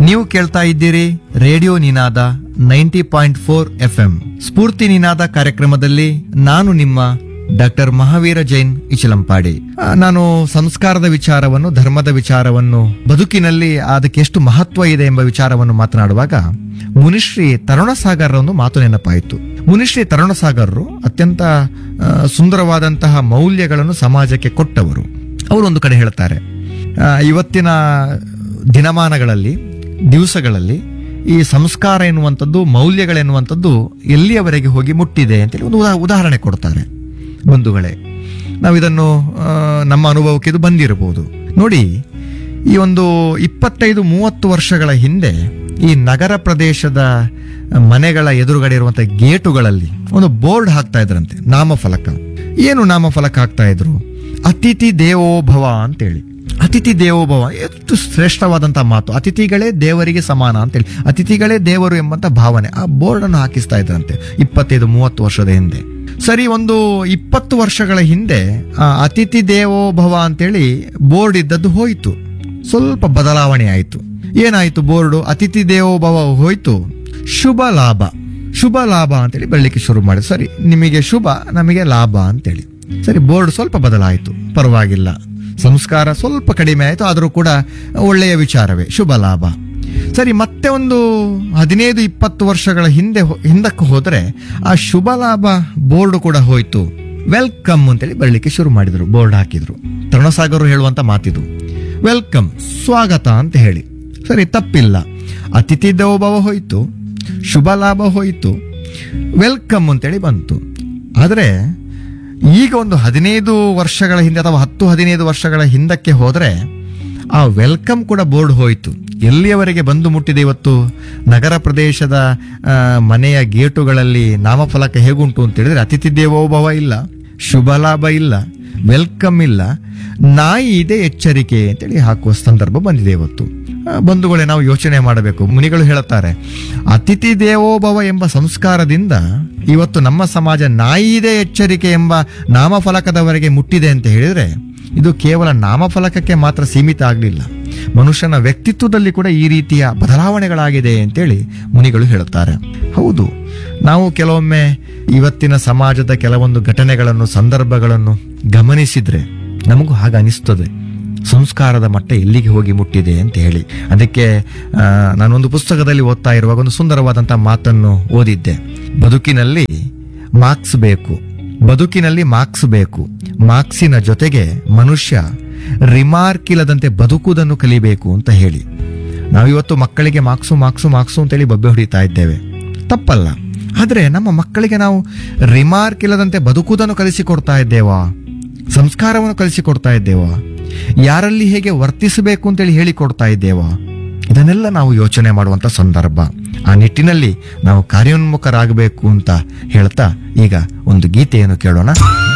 ನೀವು ಕೇಳ್ತಾ ಇದ್ದೀರಿ radio Ninaada ninety point four F M Spoorthi Ninaada ಕಾರ್ಯಕ್ರಮದಲ್ಲಿ ನಾನು ನಿಮ್ಮ ಡಾಕ್ಟರ್ ಮಹಾವೀರ ಜೈನ್ ಇಚಲಂಪಾಡಿ ಆ, ನಾನು ಸಂಸ್ಕಾರದ ವಿಚಾರವನ್ನು ಧರ್ಮದ ವಿಚಾರವನ್ನು ಬದುಕಿನಲ್ಲಿ ಅದಕ್ಕೆ ಎಷ್ಟು ಮಹತ್ವ ಇದೆ ಎಂಬ ವಿಚಾರವನ್ನು ಮಾತನಾಡುವಾಗ ಮುನಿಶ್ರೀ ತರುಣಸಾಗರ್ ಒಂದು ಮಾತು ನೆನಪಾಯಿತು ಮುನಿಶ್ರೀ ತರುಣಸಾಗರರು ಅತ್ಯಂತ ಆ, ಸುಂದರವಾದಂತಹ ಮೌಲ್ಯಗಳನ್ನು ಸಮಾಜಕ್ಕೆ ಕೊಟ್ಟವರು ಅವರು ಒಂದು ಕಡೆ ಹೇಳ್ತಾರೆ ಆ, ಇವತ್ತಿನ ದಿನಮಾನಗಳಲ್ಲಿ ದಿವಸಗಳಲ್ಲಿ ಈ ಸಂಸ್ಕಾರ ಎನ್ನುವಂಥದ್ದು ಮೌಲ್ಯಗಳೆನ್ನುವಂಥದ್ದು ಎಲ್ಲಿಯವರೆಗೆ ಹೋಗಿ ಮುಟ್ಟಿದೆ ಅಂತೇಳಿ ಒಂದು ಉದಾ- ಉದಾಹರಣೆ ಕೊಡ್ತಾರೆ ಬಂಧುಗಳೇ ನಾವು ಇದನ್ನು ಆ, ನಮ್ಮ ಅನುಭವಕ್ಕೆ ಇದು ಬಂದಿರಬಹುದು ನೋಡಿ ಈ ಒಂದು ಇಪ್ಪತ್ತೈದು ಮೂವತ್ತು ವರ್ಷಗಳ ಹಿಂದೆ ಈ ನಗರ ಪ್ರದೇಶದ ಮನೆಗಳ ಎದುರುಗಡೆ ಇರುವಂತಹ ಗೇಟುಗಳಲ್ಲಿ ಒಂದು ಬೋರ್ಡ್ ಹಾಕ್ತಾ ಇದ್ರಂತೆ ನಾಮಫಲಕ ಏನು ನಾಮಫಲಕ ಹಾಕ್ತಾ ಇದ್ರು ಅತಿಥಿ ದೇವೋಭವ ಅಂತೇಳಿ ಅತಿಥಿ ದೇವೋಭವ ಎಷ್ಟು ಶ್ರೇಷ್ಠವಾದಂತಹ ಮಾತು ಅತಿಥಿಗಳೇ ದೇವರಿಗೆ ಸಮಾನ ಅಂತೇಳಿ ಅತಿಥಿಗಳೇ ದೇವರು ಎಂಬಂತ ಭಾವನೆ ಆ ಬೋರ್ಡ್ ಅನ್ನು ಹಾಕಿಸ್ತಾ ಇದ್ರಂತೆ ಇಪ್ಪತ್ತೈದು ಮೂವತ್ತು ವರ್ಷದ ಹಿಂದೆ ಸರಿ ಒಂದು ಇಪ್ಪತ್ತು ವರ್ಷಗಳ ಹಿಂದೆ ಆ ಅತಿಥಿ ದೇವೋಭವ ಅಂತೇಳಿ ಬೋರ್ಡ್ ಇದ್ದದ್ದು ಹೋಯಿತು ಸ್ವಲ್ಪ ಬದಲಾವಣೆ ಆಯಿತು ಏನಾಯ್ತು ಬೋರ್ಡು ಅತಿಥಿ ದೇವೋಭವ ಹೋಯ್ತು ಶುಭ ಲಾಭ ಶುಭ ಲಾಭ ಅಂತೇಳಿ ಬೆಳಿಗ್ಗೆ ಶುರು ಮಾಡಿ ಸರಿ ನಿಮಗೆ ಶುಭ ನಮಗೆ ಲಾಭ ಅಂತೇಳಿ ಸರಿ ಬೋರ್ಡ್ ಸ್ವಲ್ಪ ಬದಲಾಯಿತು ಪರವಾಗಿಲ್ಲ ಸಂಸ್ಕಾರ ಸ್ವಲ್ಪ ಕಡಿಮೆ ಆಯಿತು ಆದರೂ ಕೂಡ ಒಳ್ಳೆಯ ವಿಚಾರವೇ ಶುಭ ಲಾಭ ಸರಿ ಮತ್ತೆ ಒಂದು ಹದಿನೈದು ಇಪ್ಪತ್ತು ವರ್ಷಗಳ ಹಿಂದೆ ಹೋ- ಹಿಂದಕ್ಕೆ ಹೋದರೆ ಆ ಶುಭ ಲಾಭ ಬೋರ್ಡ್ ಕೂಡ ಹೋಯ್ತು ವೆಲ್ಕಮ್ ಅಂತೇಳಿ ಬರಲಿಕ್ಕೆ ಶುರು ಮಾಡಿದ್ರು ಬೋರ್ಡ್ ಹಾಕಿದ್ರು ತರುಣಸಾಗರ್ ಹೇಳುವಂತ ಮಾತಿದು ವೆಲ್ಕಮ್ ಸ್ವಾಗತ ಅಂತ ಹೇಳಿ ಸರಿ ತಪ್ಪಿಲ್ಲ ಅತಿಥಿ ದೇವೋಭವ ಹೋಯ್ತು ಶುಭ ಲಾಭ ಹೋಯ್ತು ವೆಲ್ಕಮ್ ಅಂತೇಳಿ ಬಂತು ಆದರೆ ಈಗ ಒಂದು ಹದಿನೈದು ವರ್ಷಗಳ ಹಿಂದೆ ಅಥವಾ ಹತ್ತು ಹದಿನೈದು ವರ್ಷಗಳ ಹಿಂದಕ್ಕೆ ಹೋದರೆ ಆ ವೆಲ್ಕಮ್ ಕೂಡ ಬೋರ್ಡ್ ಹೋಯಿತು ಎಲ್ಲಿಯವರೆಗೆ ಬಂದು ಮುಟ್ಟಿದೆ ಇವತ್ತು ನಗರ ಪ್ರದೇಶದ ಆ, ಮನೆಯ ಗೇಟುಗಳಲ್ಲಿ ನಾಮಫಲಕ ಹೇಗುಂಟು ಅಂತ ಹೇಳಿದ್ರೆ ಅತಿಥಿ ದೇವೋಭವ ಇಲ್ಲ ಶುಭ ಲಾಭ ಇಲ್ಲ ವೆಲ್ಕಮ್ ಇಲ್ಲ ನಾಯಿ ಇದೆ ಎಚ್ಚರಿಕೆ ಅಂತೇಳಿ ಹಾಕುವ ಸಂದರ್ಭ ಬಂದಿದೆ ಇವತ್ತು ಆ, ಬಂಧುಗಳೇ ನಾವು ಯೋಚನೆ ಮಾಡಬೇಕು ಮುನಿಗಳು ಹೇಳುತ್ತಾರೆ ಅತಿಥಿ ದೇವೋಭವ ಎಂಬ ಸಂಸ್ಕಾರದಿಂದ ಇವತ್ತು ನಮ್ಮ ಸಮಾಜ ನಾಯಿ ಇದೆ ಎಚ್ಚರಿಕೆ ಎಂಬ ನಾಮಫಲಕದವರೆಗೆ ಮುಟ್ಟಿದೆ ಅಂತ ಹೇಳಿದ್ರೆ ಇದು ಕೇವಲ ನಾಮಫಲಕಕ್ಕೆ ಮಾತ್ರ ಸೀಮಿತ ಆಗಲಿಲ್ಲ ಮನುಷ್ಯನ ವ್ಯಕ್ತಿತ್ವದಲ್ಲಿ ಕೂಡ ಈ ರೀತಿಯ ಬದಲಾವಣೆಗಳಾಗಿದೆ ಅಂತೇಳಿ ಮುನಿಗಳು ಹೇಳುತ್ತಾರೆ ಹೌದು ನಾವು ಕೆಲವೊಮ್ಮೆ ಇವತ್ತಿನ ಸಮಾಜದ ಕೆಲವೊಂದು ಘಟನೆಗಳನ್ನು ಸಂದರ್ಭಗಳನ್ನು ಗಮನಿಸಿದ್ರೆ ನಮಗೂ ಹಾಗೆ ಅನಿಸ್ತದೆ ಸಂಸ್ಕಾರದ ಮಟ್ಟ ಎಲ್ಲಿಗೆ ಹೋಗಿ ಮುಟ್ಟಿದೆ ಅಂತ ಹೇಳಿ ಅದಕ್ಕೆ ಆ, ನಾನೊಂದು ಪುಸ್ತಕದಲ್ಲಿ ಓದ್ತಾ ಇರುವಾಗ ಒಂದು ಸುಂದರವಾದಂತಹ ಮಾತನ್ನು ಓದಿದ್ದೆ ಬದುಕಿನಲ್ಲಿ ಮಾರ್ಕ್ಸ್ ಬೇಕು ಬದುಕಿನಲ್ಲಿ ಮಾರ್ಕ್ಸ್ ಬೇಕು ಮಾರ್ಕ್ಸಿನ ಜೊತೆಗೆ ಮನುಷ್ಯ ರಿಮಾರ್ಕ್ ಇಲ್ಲದಂತೆ ಬದುಕುವುದನ್ನು ಕಲಿಬೇಕು ಅಂತ ಹೇಳಿ ನಾವಿವತ್ತು ಮಕ್ಕಳಿಗೆ ಮಾರ್ಕ್ಸು ಮಾರ್ಕ್ಸು ಮಾರ್ಕ್ಸು ಅಂತೇಳಿ ಬಬ್ಬೆ ಹೊಡಿತಾ ಇದ್ದೇವೆ ತಪ್ಪಲ್ಲ ಆದ್ರೆ ನಮ್ಮ ಮಕ್ಕಳಿಗೆ ನಾವು ರಿಮಾರ್ಕ್ ಇಲ್ಲದಂತೆ ಬದುಕುವುದನ್ನು ಕಲಿಸಿಕೊಡ್ತಾ ಇದ್ದೇವಾ ಸಂಸ್ಕಾರವನ್ನು ಕಲಿಸಿಕೊಡ್ತಾ ಇದ್ದೇವಾ ಯಾರಲ್ಲಿ ಹೇಗೆ ವರ್ತಿಸಬೇಕು ಅಂತೇಳಿ ಹೇಳಿಕೊಡ್ತಾ ಇದ್ದೇವಾ ಇದನ್ನೆಲ್ಲ ನಾವು ಯೋಚನೆ ಮಾಡುವಂತ ಸಂದರ್ಭ ಆ ನಿಟ್ಟಿನಲ್ಲಿ ನಾವು ಕಾರ್ಯೋನ್ಮುಖರಾಗಬೇಕು ಅಂತ ಹೇಳ್ತಾ ಈಗ ಒಂದು ಗೀತೆಯನ್ನು ಕೇಳೋಣ